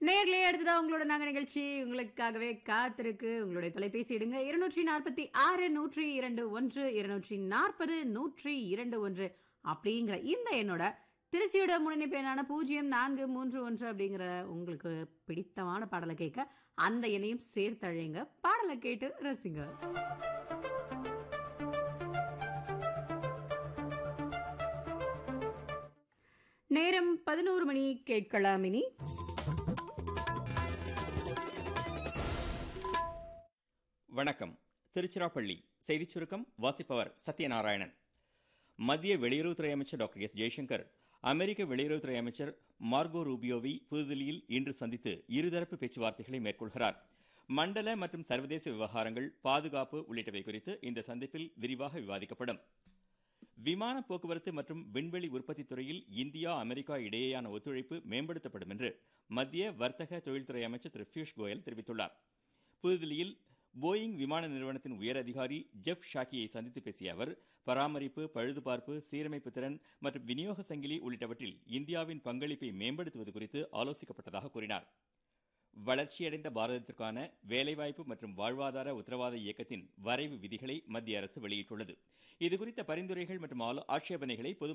நேர்லயே அடுத்ததா உங்களோட நாங்க நிகழ்ச்சி உங்களுக்காகவே காத்திருக்கு உங்களுடைய தொலைபேசி எடுங்க இருநூற்றி நாற்பத்தி ஆறு நூற்றி இரண்டு ஒன்று இருநூற்றி நாற்பது நூற்றி இரண்டு ஒன்று அப்படிங்கிற இந்த என்னோட திருச்சியோட முன்னணி எண்ணான பூஜ்ஜியம் நான்கு மூன்று ஒன்று அப்படிங்கிற உங்களுக்கு பிடித்தமான பாடலை கேட்க அந்த எண்ணையும் சேர்த்தழைங்க பாடலை கேட்டு ரசிங்க நேரம் பதினோரு மணி கேட்கலாம் இனி வணக்கம் திருச்சிராப்பள்ளி செய்திச் சுருக்கம் வாசிப்பவர் சத்யநாராயணன் மத்திய வெளியுறவுத்துறை அமைச்சர் டாக்டர் எஸ் ஜெய்சங்கர் அமெரிக்க வெளியுறவுத்துறை அமைச்சர் மார்கோ ரூபியோவை புதுதில்லியில் இன்று சந்தித்து இருதரப்பு பேச்சுவார்த்தைகளை மேற்கொள்கிறார் மண்டல மற்றும் சர்வதேச விவகாரங்கள் பாதுகாப்பு உள்ளிட்டவை குறித்து இந்த சந்திப்பில் விரிவாக விவாதிக்கப்படும் விமான போக்குவரத்து மற்றும் விண்வெளி உற்பத்தி துறையில் இந்தியா அமெரிக்கா இடையேயான ஒத்துழைப்பு மேம்படுத்தப்படும் என்று மத்திய வர்த்தக தொழில்துறை அமைச்சர் திரு பியூஷ் கோயல் தெரிவித்துள்ளார் புதுதில்லியில் போயிங் விமான நிறுவனத்தின் உயர் அதிகாரி ஜெஃப் ஷாக்கியை சந்தித்து பேசிய அவர் பராமரிப்பு பழுதுபார்ப்பு சீரமைப்பு திறன் மற்றும் விநியோக சங்கிலி உள்ளிட்டவற்றில் இந்தியாவின் பங்களிப்பை மேம்படுத்துவது குறித்து ஆலோசிக்கப்பட்டதாக கூறினார் வளர்ச்சியடைந்த பாரதத்திற்கான வேலைவாய்ப்பு மற்றும் வாழ்வாதார உத்தரவாத இயக்கத்தின் வரைவு விதிகளை மத்திய அரசு வெளியிட்டுள்ளது இதுகுறித்த பரிந்துரைகள் மற்றும் ஆலோ- ஆட்சேபனைகளை பொது